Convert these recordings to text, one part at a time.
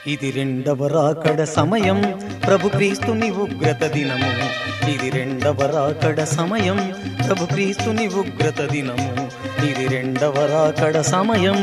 ఇది రెండవ రాకడ సమయం ప్రభు క్రీస్తుని ఉగ్రత దినము ఇది రెండవ రాకడ సమయం ప్రభు క్రీస్తుని ఉగ్రత దినము ఇది రెండవ రాకడ సమయం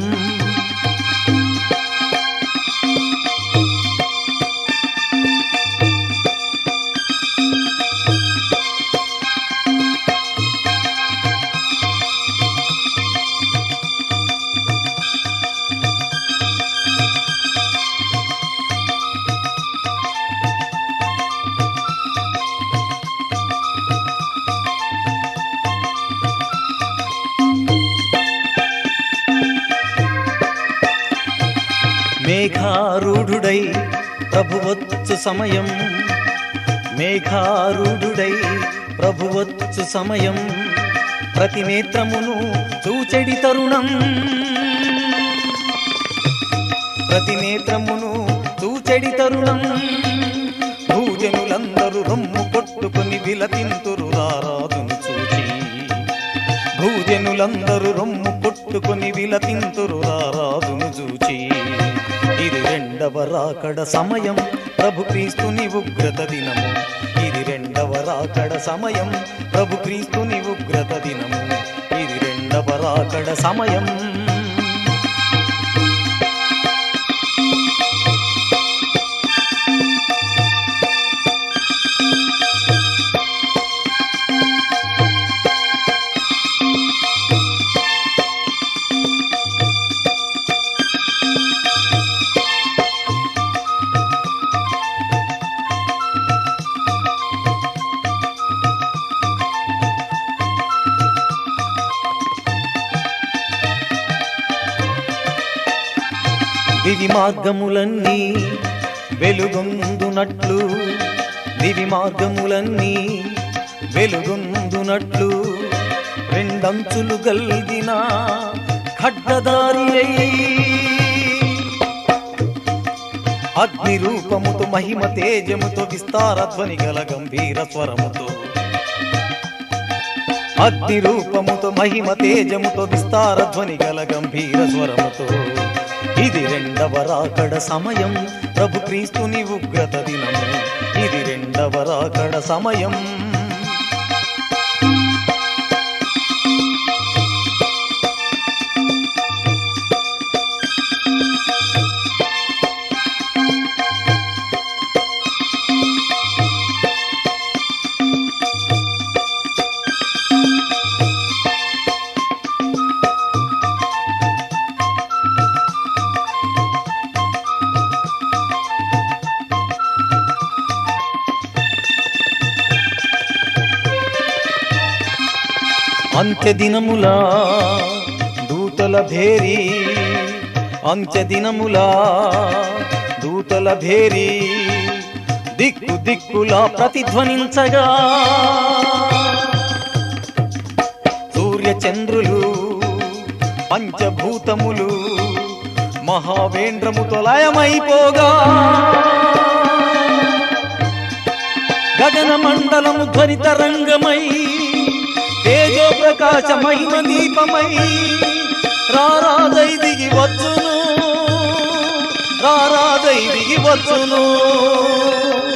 మేఘారూఢుడై ప్రభువచ్చు సమయం మేఘారూఢుడై ప్రభువచ్చు సమయం ప్రతి నేత్రమును చూచెడి తరుణం ప్రతి నేత్రమును చూచెడి తరుణం భూజనులందరూ రొమ్ము కొట్టుకొని విలతింతురు రారాజును చూచి భూజనులందరూ రొమ్ము కొట్టుకొని విలతింతురు రారాజును చూచి ఇది రెండవ రాకడ సమయం ప్రభు క్రీస్తుని ఉగ్రత దినము ఇది రెండవ రాకడ సమయం ప్రభు క్రీస్తుని ఉగ్రత దినము ఇది రెండవ రాకడ సమయం దివి మార్గములన్నీ వెలుగొందునట్లు దివి మార్గములన్నీ వెలుగొందునట్లు రెండంచులు గల్గిన ఖడ్గదారి అయి అగ్ని రూపముతో మహిమ తేజముతో విస్తార ధ్వని గల గంభీర స్వరముతో అగ్ని రూపముతో మహిమ తేజముతో విస్తార ధ్వని గల గంభీర స్వరముతో ఇది రెండవ రాకడ సమయం ప్రభు క్రీస్తుని ఉగ్రత దినము ఇది రెండవ రాకడ సమయం అంత్య దినములా దూతల భేరి అంత్య దినములా దూతల భేరి దిక్కు దిక్కులా ప్రతిధ్వనించగా సూర్య చంద్రులు పంచభూతములు మహావేంద్రముతో లయమైపోగా గగన మండలము ధ్వనిత రంగమై తేజో ప్రకాశ మహిమ దీపమై రారాదై దిగి వచ్చును రారాదై దిగి వచ్చును